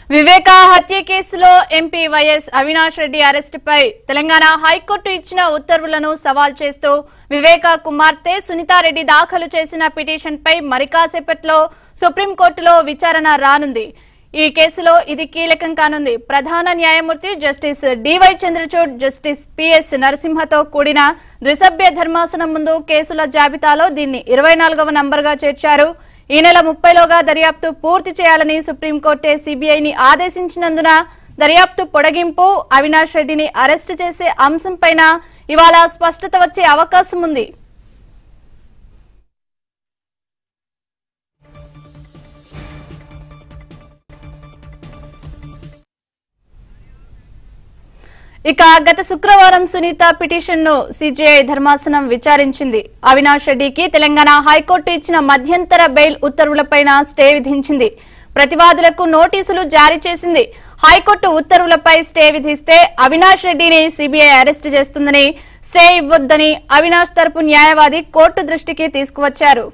వివేక హత్య కేసులో MP YS Avinash Reddy అరెస్టుపై తెలంగాణ హైకోర్టు ఇచ్చిన ఉత్తర్వులను సవాల్ చేస్తూ వివేక కుమార్తె సునీతారెడ్డి దాఖలు చేసిన పిటిషన్పై మరి కాసేపట్లో సుప్రీంకోర్టులో విచారణ రానుంది ఈ కేసులో ఇది కీలకం కానుంది ప్రధాన న్యాయమూర్తి justice DY Chandrachud justice PS నరసింహతో కూడిన ద్విసభ్య ధర్మాసనం ముందు కేసుల జాబితాలో దీన్ని ఇరవై నాలుగవ నంబర్గా చేర్చారు ఈ నెల ముప్పైలోగా దర్యాప్తు పూర్తి చేయాలని సుప్రీంకోర్టే సిబిఐని ఆదేశించినందున దర్యాప్తు పొడిగింపు అవినాష్ రెడ్డిని అరెస్టు చేసే అంశంపైన ఇవాళ స్పష్టత వచ్చే అవకాశం ఉంది ఇక గత శుక్రవారం సునీత పిటిషన్ ను సిజేఐ ధర్మాసనం విచారించింది అవినాష్ రెడ్డికి తెలంగాణ హైకోర్టు ఇచ్చిన మధ్యంతర బెయిల్ ఉత్తర్వులపైన స్టే విధించింది ప్రతివాదులకు నోటీసులు జారీ చేసింది హైకోర్టు ఉత్తర్వులపై స్టే విధిస్తే అవినాష్ రెడ్డిని సిబిఐ అరెస్టు చేస్తుందని స్టే ఇవ్వొద్దని అవినాష్ తరపు న్యాయవాది కోర్టు దృష్టికి తీసుకువచ్చారు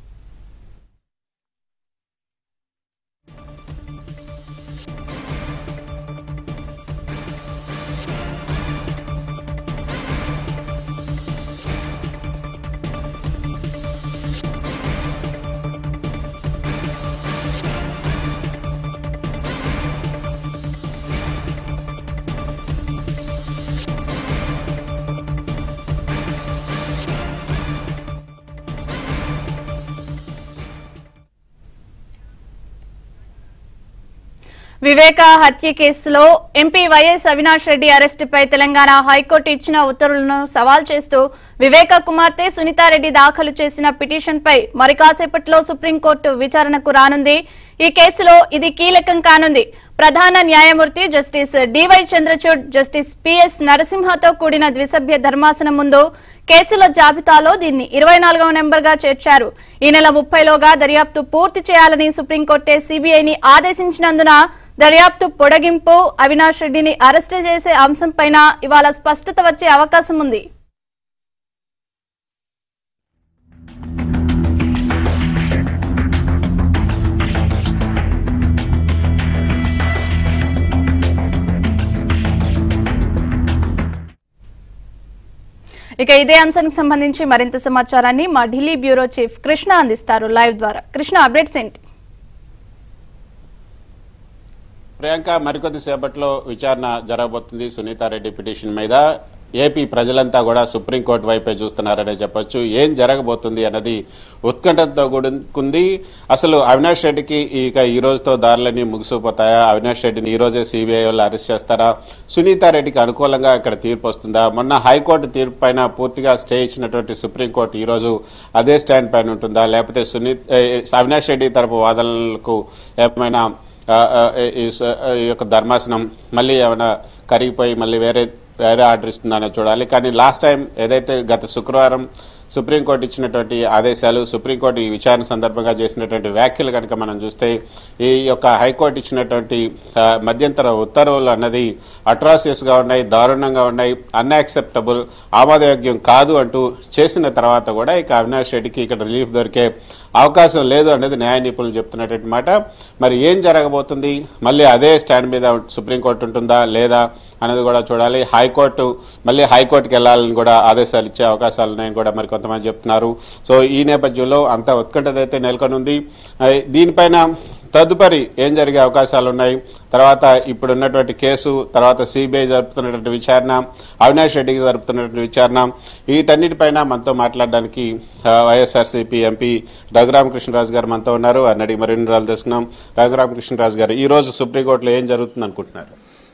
వివేక హత్య కేసులో ఎంపీ వైఎస్ అవినాష్ రెడ్డి అరెస్టుపై తెలంగాణ హైకోర్టు ఇచ్చిన ఉత్తర్వులను సవాల్ చేస్తూ వివేక కుమార్తె సునీతారెడ్డి దాఖలు చేసిన పిటిషన్పై మరి కాసేపట్లో సుప్రీంకోర్టు విచారణకు రానుంది ఈ కేసులో ఇది కీలకం కానుంది ప్రధాన న్యాయమూర్తి justice DY Chandrachud justice PS నరసింహతో కూడిన ద్విసభ్య ధర్మాసనం ముందు కేసుల జాబితాలో దీన్ని ఇరవై నాలుగవ నెంబర్గా చేర్చారు ఈ నెల ముప్పైలోగా దర్యాప్తు పూర్తి చేయాలని సుప్రీంకోర్టే సిబిఐని ఆదేశించినందున దర్యాప్తు పొడిగింపు అవినాష్ రెడ్డిని అరెస్టు చేసే అంశంపైన ఇవాళ స్పష్టత వచ్చే అవకాశం ఉంది ఇక ఇదే అంశానికి సంబంధించి మరింత సమాచారాన్ని మా ఢిల్లీ బ్యూరో చీఫ్ కృష్ణ అందిస్తారు లైవ్ ద్వారా కృష్ణ అప్డేట్స్ ఏంటి ప్రియాంక మరికొద్ది సేపట్లో విచారణ జరగబోతుంది సునీతారెడ్డి పిటిషన్ మీద ఏపీ ప్రజలంతా కూడా సుప్రీంకోర్టు వైపే చూస్తున్నారనే చెప్పొచ్చు ఏం జరగబోతుంది అన్నది ఉత్కంఠతో కూడుకుంది అసలు అవినాష్ రెడ్డికి ఇక ఈ రోజుతో దారులన్నీ ముగిసిపోతాయా అవినాష్ రెడ్డిని ఈ రోజే సిబిఐ వాళ్ళు అరెస్ట్ చేస్తారా సునీతారెడ్డికి అనుకూలంగా ఇక్కడ తీర్పు వస్తుందా మొన్న హైకోర్టు తీర్పు పైన పూర్తిగా స్టే ఇచ్చినటువంటి సుప్రీంకోర్టు ఈ రోజు అదే స్టాండ్ పైన ఉంటుందా లేకపోతే సునీత్ ఏ, అవినాష్ రెడ్డి తరపు వాదనలకు ఏమైనా ఆ, ఆ, ఈ స- ఈ యొక్క ధర్మాసనం మళ్ళీ ఏమైనా కరిగిపోయి మళ్ళీ వేరే వేరే ఆర్డర్ ఇస్తుందనే చూడాలి కానీ లాస్ట్ టైం ఏదైతే గత శుక్రవారం సుప్రీంకోర్టు ఇచ్చినటువంటి ఆదేశాలు సుప్రీంకోర్టు ఈ విచారణ సందర్భంగా చేసినటువంటి వ్యాఖ్యలు కనుక మనం చూస్తే ఈ యొక్క హైకోర్టు ఇచ్చినటువంటి ఆ, మధ్యంతర ఉత్తర్వులు అన్నది అట్రాసియస్ గా ఉన్నాయి దారుణంగా ఉన్నాయి అన్యాక్సెప్టబుల్ ఆమోదయోగ్యం కాదు అంటూ చేసిన తర్వాత కూడా ఇక అవినాష్ రెడ్డికి ఇక్కడ రిలీఫ్ దొరికే అవకాశం లేదు అనేది న్యాయ నిపుణులు చెప్తున్నటువంటి మాట మరి ఏం జరగబోతుంది మళ్ళీ అదే స్టాండ్ మీద సుప్రీంకోర్టు ఉంటుందా లేదా అనేది కూడా చూడాలి హైకోర్టు మళ్ళీ హైకోర్టుకి వెళ్లాలని కూడా ఆదేశాలు ఇచ్చే అవకాశాలు ఉన్నాయని కూడా మరి కొంతమంది చెప్తున్నారు సో ఈ నేపథ్యంలో అంత ఉత్కంఠత అయితే నెలకొని ఉంది ఆ, దీనిపైన తదుపరి ఏం జరిగే అవకాశాలు ఉన్నాయి తర్వాత ఇప్పుడు ఉన్నటువంటి కేసు తర్వాత సిబిఐ జరుపుతున్నటువంటి విచారణ అవినాష్ రెడ్డికి జరుపుతున్నటువంటి విచారణ వీటన్నిటిపైన మనతో మాట్లాడడానికి ఆ, వైఎస్ఆర్సీపీ ఎంపీ రఘురామకృష్ణరాజు గారు మనతో ఉన్నారు అన్నడి మరిన్ని వివరాలు తెలుసుకున్నాం రఘురామకృష్ణరాజు గారు ఈ రోజు సుప్రీంకోర్టులో ఏం జరుగుతుంది అనుకుంటున్నారు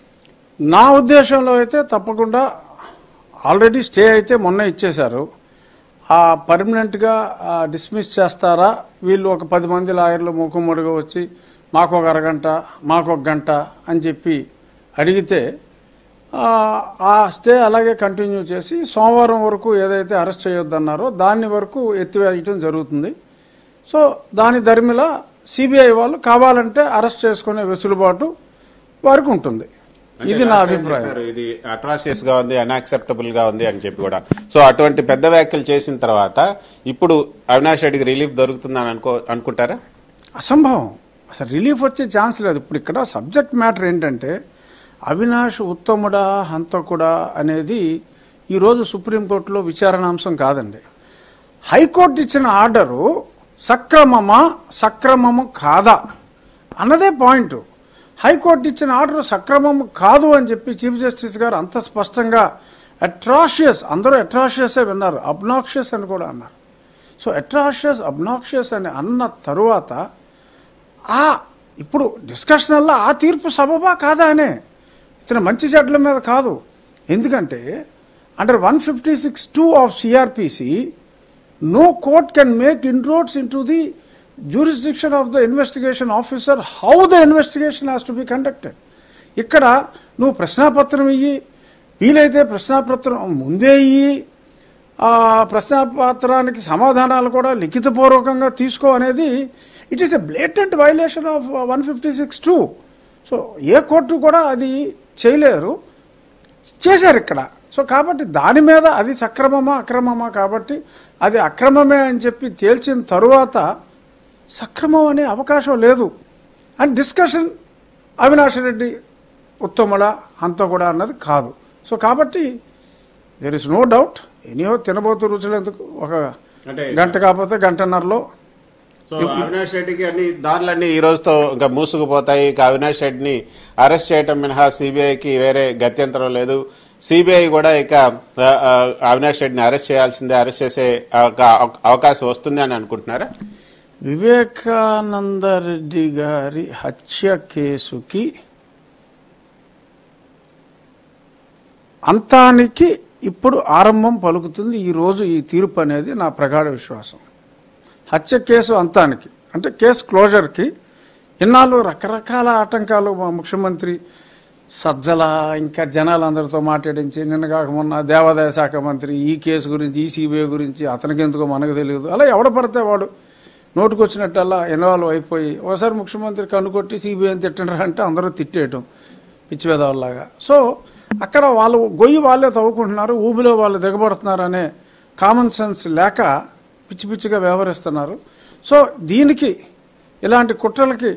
నా ఉద్దేశంలో అయితే తప్పకుండా ఆల్రెడీ స్టే అయితే మొన్న ఇచ్చేశారు ఆ పర్మనెంట్గా డిస్మిస్ చేస్తారా వీళ్ళు ఒక పది మంది లాయర్లు మూకుమ్మడిగా వచ్చి మాకు ఒక అరగంట మాకు ఒక గంట అని చెప్పి అడిగితే ఆ, ఆ స్టే అలాగే కంటిన్యూ చేసి సోమవారం వరకు ఏదైతే అరెస్ట్ చేయొద్దన్నారో దాని వరకు ఎత్తివేయటం జరుగుతుంది సో దాని ధర్మిల సిబిఐ వాళ్ళు కావాలంటే అరెస్ట్ చేసుకునే వెసులుబాటు వారికి ఉంటుంది ఇది నా అభిప్రాయం చెప్పారు, ఇది అట్రాసియస్ గా ఉంది అన్యాక్సెప్టబుల్ గా ఉంది అని చెప్పి కూడా సో అటువంటి పెద్ద వ్యాఖ్యలు చేసిన తర్వాత ఇప్పుడు అవినాష్ రెడ్డికి రిలీఫ్ దొరుకుతుందని అనుకో అనుకుంటారా అసంభవం అసలు రిలీఫ్ వచ్చే ఛాన్స్ లేదు ఇప్పుడు ఇక్కడ సబ్జెక్ట్ మ్యాటర్ ఏంటంటే అవినాష్ ఉత్తముడా హంతకుడా అనేది ఈరోజు సుప్రీంకోర్టులో విచారణాంశం కాదండి హైకోర్టు ఇచ్చిన ఆర్డరు సక్రమమా సక్రమము కాదా అన్నదే పాయింట్ హైకోర్టు ఇచ్చిన ఆర్డర్ సక్రమం కాదు అని చెప్పి చీఫ్ జస్టిస్ గారు అంత స్పష్టంగా అట్రాషియస్ అందరూ అట్రాషియసే విన్నారు అబ్నాక్షియస్ అని కూడా అన్నారు సో అట్రాషియస్ అబ్నాక్షియస్ అని అన్న తరువాత ఆ ఇప్పుడు డిస్కషనల్లో ఆ తీర్పు సబబా కాదా అనే ఇతను మంచి చెడ్ల మీద కాదు ఎందుకంటే under one fifty six two of CrPC no court can make inroads into the jurisdiction of the investigation officer how the investigation has to be conducted ఇక్కడ నువ్వు ప్రశ్నాపత్రం ఇయ్యి వీలైతే ప్రశ్నాపత్రం ముందే ఇయ్యి ఆ ప్రశ్నాపత్రానికి సమాధానాలు కూడా లిఖితపూర్వకంగా తీసుకో అనేది it is a blatant violation of one fifty six two so ఏ కోర్టు కూడా అది చేయలేరు చేశారు ఇక్కడ సో కాబట్టి దాని మీద అది సక్రమమా అక్రమమా కాబట్టి అది అక్రమమే అని చెప్పి తేల్చిన తరువాత సక్రమం అనే అవకాశం లేదు అండ్ డిస్కషన్ అవినాష్ రెడ్డి ఉత్తముడ అంత కూడా అన్నది కాదు సో కాబట్టి there is no doubt anyhow తినబోతు రుచులు ఎందుకు ఒక అంటే గంట కాకపోతే గంటన్నరలో సో అవినాష్ రెడ్డికి అన్ని దారులన్నీ ఈ రోజుతో ఇంకా మూసుకుపోతాయి ఇక అవినాష్ రెడ్డిని అరెస్ట్ చేయటం మినహా సిబిఐకి వేరే గత్యంతరం లేదు సిబిఐ కూడా ఇక ఆ, ఆ, అవినాష్ రెడ్డిని అరెస్ట్ చేయాల్సిందే అరెస్ట్ చేసే ఒక అవకాశం వస్తుంది అని అనుకుంటున్నారా వివేకానంద రెడ్డి గారి హత్య కేసుకి అంతానికి ఇప్పుడు ఆరంభం పలుకుతుంది ఈ రోజు ఈ తీర్పు అనేది నా ప్రగాఢ విశ్వాసం హత్య కేసు అంతానికి అంటే కేసు క్లోజర్కి ఇన్నాళ్ళు రకరకాల ఆటంకాలు మా ముఖ్యమంత్రి సజ్జల ఇంకా జనాలందరితో మాట్లాడించి నిన్న కాక మొన్న దేవాదాయ శాఖ మంత్రి ఈ కేసు గురించి ఈ సిబిఐ గురించి అతనికి ఎందుకో మనకు తెలియదు అలా ఎవడ పడితే వాడు నోటుకొచ్చినట్టల్లా ఇన్వాల్వ్ అయిపోయి ఒకసారి ముఖ్యమంత్రి కన్నుకొట్టి సిబిఐని తిట్టండి అంటే అందరూ తిట్టేయటం పిచ్చివేదవల్లాగా సో అక్కడ వాళ్ళు గొయ్యి వాళ్ళే తవ్వుకుంటున్నారు ఊబిలో వాళ్ళు దిగబడుతున్నారు అనే కామన్ సెన్స్ లేక పిచ్చి పిచ్చిగా వ్యవహరిస్తున్నారు సో దీనికి ఇలాంటి కుట్రలకి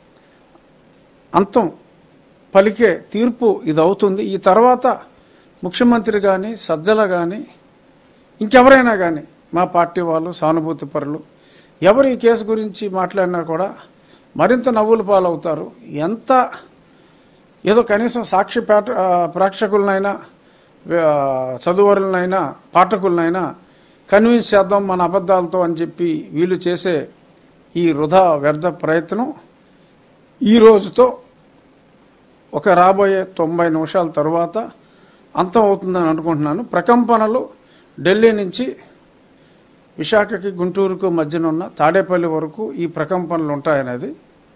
అంతం పలికే తీర్పు ఇది అవుతుంది ఈ తర్వాత ముఖ్యమంత్రి కానీ సజ్జల కానీ ఇంకెవరైనా కానీ మా పార్టీ వాళ్ళు సానుభూతి పరులు ఎవరు ఈ కేసు గురించి మాట్లాడినా కూడా మరింత నవ్వులు పాలవుతారు ఎంత ఏదో కనీసం సాక్షి పేట ఆ, ప్రేక్షకులనైనా ఆ, చదువరులనైనా పాఠకులనైనా కన్విన్స్ చేద్దాం మన అబద్ధాలతో అని చెప్పి వీళ్ళు చేసే ఈ వృధా వ్యర్థ ప్రయత్నం ఈ రోజుతో ఒక రాబోయే తొంభై నిమిషాల తరువాత అంతం అవుతుందని అనుకుంటున్నాను ప్రకంపనలు ఢిల్లీ నుంచి విశాఖకి గుంటూరుకు మధ్యన ఉన్న తాడేపల్లి వరకు ఈ ప్రకంపనలు ఉంటాయనేది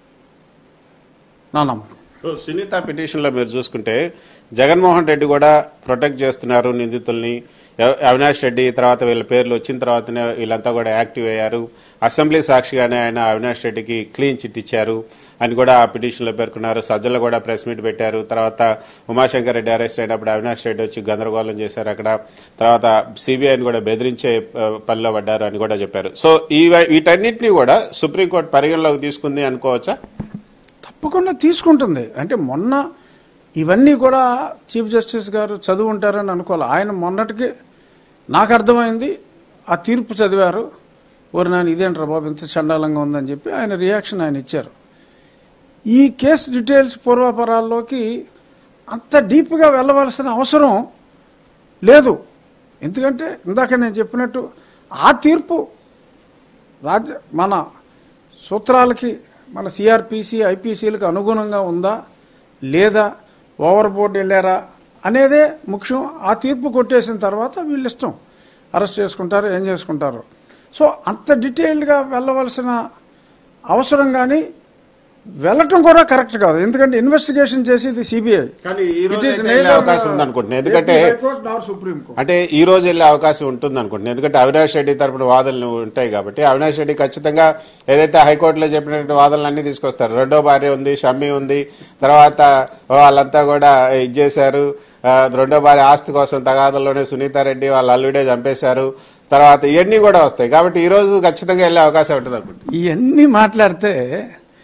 నా నమ్మకం సో సునీత పిటిషన్ లో మీరు చూసుకుంటే జగన్మోహన్ రెడ్డి కూడా ప్రొటెక్ట్ చేస్తున్నారు నిందితుల్ని ఎవ- అవినాష్ రెడ్డి తర్వాత వీళ్ళ పేర్లు వచ్చిన తర్వాతనే వీళ్ళంతా కూడా యాక్టివ్ అయ్యారు అసెంబ్లీ సాక్షిగానే ఆయన అవినాష్ రెడ్డికి క్లీన్ చిట్ ఇచ్చారు అని కూడా ఆ పిటిషన్ లో పేర్కొన్నారు సజ్జలు కూడా ప్రెస్ మీట్ పెట్టారు తర్వాత ఉమాశంకర్ రెడ్డి అరెస్ట్ అయినప్పుడు అవినాష్ రెడ్డి వచ్చి గందరగోళం చేశారు అక్కడ తర్వాత సిబిఐని కూడా బెదిరించే ఆ, పనిలో పడ్డారు అని కూడా చెప్పారు సో ఈ వీటన్నిటిని కూడా సుప్రీంకోర్టు పరిగణలోకి తీసుకుంది అనుకోవచ్చా తప్పకుండా తీసుకుంటుంది అంటే మొన్న ఇవన్నీ కూడా చీఫ్ జస్టిస్ గారు చదువు ఉంటారని అనుకోవాలి ఆయన మొన్నటికి నాకు అర్థమైంది ఆ తీర్పు చదివారు ఓరి నాన్న ఇదేంట్రా బాబు ఇంత చండాలంగా ఉందని చెప్పి ఆయన రియాక్షన్ ఆయన ఇచ్చారు ఈ కేసు డీటెయిల్స్ పూర్వాపరాల్లోకి అంత డీప్గా వెళ్ళవలసిన అవసరం లేదు ఎందుకంటే ఇందాక నేను చెప్పినట్టు ఆ తీర్పు రాజ్య మన సూత్రాలకి మన సిఆర్పిసి ఐపీసీలకు అనుగుణంగా ఉందా లేదా ఓవర్ బోర్డు వెళ్ళారా అనేదే ముఖ్యం ఆ తీర్పు కొట్టేసిన తర్వాత వీళ్ళు ఇష్టం అరెస్ట్ చేసుకుంటారు ఏం చేసుకుంటారు సో అంత డీటెయిల్డ్గా వెళ్ళవలసిన అవసరం కానీ వెళ్ళటం కూడా కరెక్ట్ కాదు ఎందుకంటే ఇన్వెస్టిగేషన్ చేసేది సిబిఐ కానీ ఈ రోజు అయితే వెళ్ళే అవకాశం ఉంది అనుకుంటున్నాను ఎందుకంటే సుప్రీం కోర్ట్ అంటే ఈ రోజు వెళ్ళే అవకాశం ఉంటుంది అనుకుంటున్నాను ఎందుకంటే అవినాష్ రెడ్డి తరపున వాదనలు ఉంటాయి కాబట్టి అవినాష్ రెడ్డి ఖచ్చితంగా ఏదైతే హైకోర్టులో చెప్పినట్టు వాదనలు అన్ని తీసుకొస్తారు రెండో భార్య ఉంది షమ్మి ఉంది తర్వాత వాళ్ళంతా కూడా ఇది చేశారు ఆ, రెండో భార్య ఆస్తి కోసం తగాదంలోనే సునీతారెడ్డి వాళ్ళ అల్లుడే చంపేశారు తర్వాత ఇవన్నీ కూడా వస్తాయి కాబట్టి ఈ రోజు ఖచ్చితంగా వెళ్ళే అవకాశం ఉంటుంది అనుకుంటున్నాను ఇవన్నీ మాట్లాడితే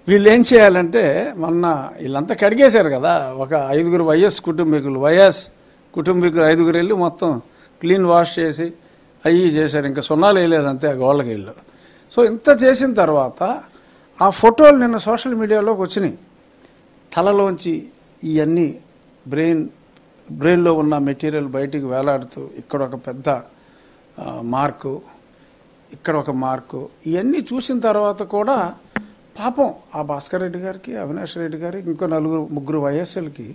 వీళ్ళు ఏం చేయాలంటే మొన్న వీళ్ళంతా కడిగేశారు కదా ఒక ఐదుగురు వైఎస్ కుటుంబీకులు వైఎస్ కుటుంబీకులు ఐదుగురు వెళ్ళి మొత్తం క్లీన్ వాష్ చేసి అయ్యి చేశారు ఇంకా సున్నాలు వేయలేదు అంతే ఆ గోళ్ళకి వీళ్ళు సో ఇంత చేసిన తర్వాత ఆ ఫోటోలు నిన్న సోషల్ మీడియాలోకి వచ్చినాయి తలలోంచి ఇవన్నీ బ్రెయిన్ బ్రెయిన్లో ఉన్న మెటీరియల్ బయటికి వేలాడుతూ ఇక్కడ ఒక పెద్ద ఆ, మార్కు ఇక్కడ ఒక మార్కు ఇవన్నీ చూసిన తర్వాత కూడా పాపం ఆ భాస్కర్ రెడ్డి గారికి అవినాష్ రెడ్డి గారికి ఇంకో నలుగురు ముగ్గురు వయస్సులకి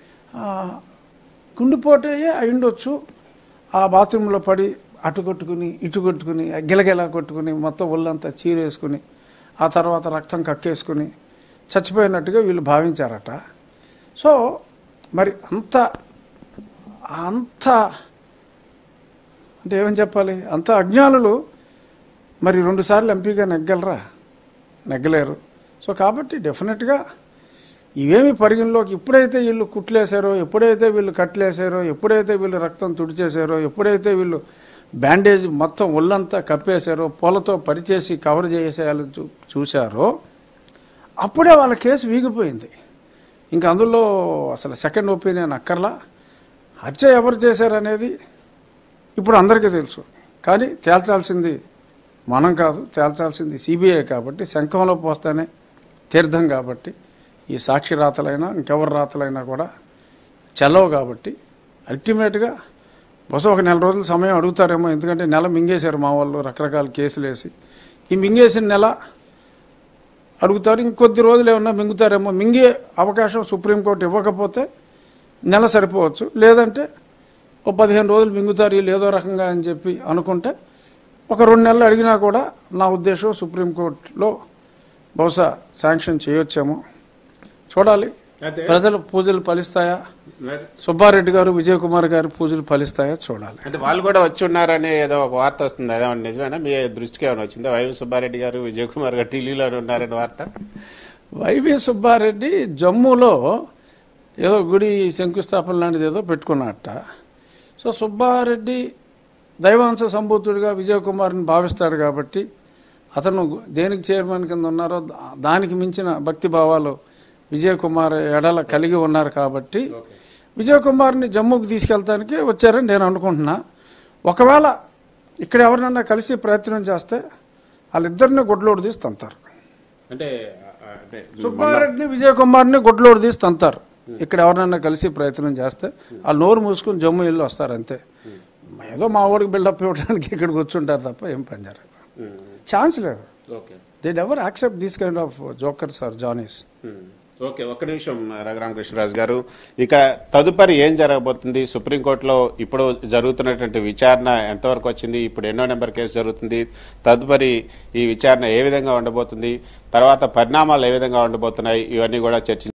గుండెపోటయ్యే అయిండొచ్చు ఆ బాత్రూంలో పడి అటు కొట్టుకుని ఇటు కొట్టుకుని గిలగిలా కొట్టుకుని మొత్తం ఒళ్ళంతా చీరేసుకుని ఆ తర్వాత రక్తం కక్కేసుకుని చచ్చిపోయినట్టుగా వీళ్ళు భావించారట సో మరి అంత అంత అంటే ఏమని చెప్పాలి అంత అజ్ఞానులు మరి రెండుసార్లు ఎంపీగా నెగ్గలరా నెగ్గలేరు సో కాబట్టి డెఫినెట్గా ఇవేమి పరిగణలోకి ఎప్పుడైతే వీళ్ళు కుట్లేశారో ఎప్పుడైతే వీళ్ళు కట్లేశారో ఎప్పుడైతే వీళ్ళు రక్తం తుడిచేశారో ఎప్పుడైతే వీళ్ళు బ్యాండేజ్ మొత్తం ఒళ్ళంతా కప్పేశారో పూలతో పరిచేసి కవర్ చేసేయాలని చూ చూశారో అప్పుడే వాళ్ళ కేసు వీగిపోయింది ఇంకా అందులో అసలు సెకండ్ ఒపీనియన్ అక్కర్లా హత్య ఎవరు చేశారనేది ఇప్పుడు అందరికీ తెలుసు కానీ తేల్చాల్సింది మనం కాదు తేల్చాల్సింది సిబిఐ కాబట్టి శంఖంలో పోస్తేనే తీర్థం కాబట్టి ఈ సాక్షి రాతలైనా ఇంకెవరి రాతలైనా కూడా చెల్లవు కాబట్టి అల్టిమేట్గా బహుశా ఒక నెల రోజుల సమయం అడుగుతారేమో ఎందుకంటే నెల మింగేశారు మా వాళ్ళు రకరకాల కేసులు వేసి ఈ మింగేసిన నెల అడుగుతారు ఇంకొద్ది రోజులు ఏమన్నా మింగుతారేమో మింగే అవకాశం సుప్రీంకోర్టు ఇవ్వకపోతే నెల సరిపోవచ్చు లేదంటే ఓ పదిహేను రోజులు మింగుతారు వీళ్ళు ఏదో రకంగా అని చెప్పి అనుకుంటే ఒక రెండు నెలలు అడిగినా కూడా నా ఉద్దేశం సుప్రీంకోర్టులో బహుశా శాంక్షన్ చేయొచ్చేమో చూడాలి అయితే ప్రజల పూజలు ఫలిస్తాయా సుబ్బారెడ్డి గారు విజయ్ కుమార్ గారి పూజలు ఫలిస్తాయా చూడాలి అంటే వాళ్ళు కూడా వచ్చి ఉన్నారని ఏదో ఒక వార్త వస్తుంది అదే నిజమేనా మీ దృష్టికి ఏమైనా వచ్చిందా వైవి సుబ్బారెడ్డి గారు విజయ్ కుమార్ గారు ఢిల్లీలో ఉన్నారని వార్త వైవి సుబ్బారెడ్డి జమ్మూలో ఏదో గుడి శంకుస్థాపన లాంటిది ఏదో పెట్టుకున్నట్ట సో సుబ్బారెడ్డి దైవాంశ సంభూతుడిగా విజయ్ కుమార్ని భావిస్తాడు కాబట్టి అతను దేనికి చైర్మన్ కింద ఉన్నారో దా- దానికి మించిన భక్తి భావాలు విజయ్ కుమార్ ఎడల కలిగి ఉన్నారు కాబట్టి విజయ్ కుమార్ని జమ్మూకి తీసుకెళ్తానికి వచ్చారని నేను అనుకుంటున్నా ఒకవేళ ఇక్కడ ఎవరినన్నా కలిసి ప్రయత్నం చేస్తే వాళ్ళిద్దరిని గుడ్లోడు తీసి తంతారు అంటే ఆ, అంటే సుబ్బారెడ్డిని విజయ్ కుమార్ని గుడ్లోడు తీసి తంతారు ఇక్కడ ఎవరినైనా కలిసి ప్రయత్నం చేస్తే వాళ్ళు నోరు మూసుకుని జమ్మూ ఇల్లు వస్తారు అంతే ఏదో మా ఊరికి బిల్డప్ ఇవ్వడానికి ఇక్కడికి వచ్చుంటారు తప్ప ఏం పని జరగదు ఉమ్, ఛాన్స్ లేదు okay they never accept these kind of jokers or johnnies um, okay ఒక్క నిమిషం రఘురామకృష్ణరాజు గారు ఇక్కడ తదుపరి ఏం జరగబోతుంది సుప్రీంకోర్టులో ఇప్పుడు జరుగుతున్నటువంటి విచారణ ఎంతవరకు వచ్చింది ఇప్పుడు ఎన్నో నెంబర్ కేసు జరుగుతుంది తదుపరి ఈ విచారణ ఏ విధంగా ఉండబోతుంది తర్వాత పరిణామాలు ఏ విధంగా ఉండబోతున్నాయి ఇవన్నీ కూడా చర్చించారు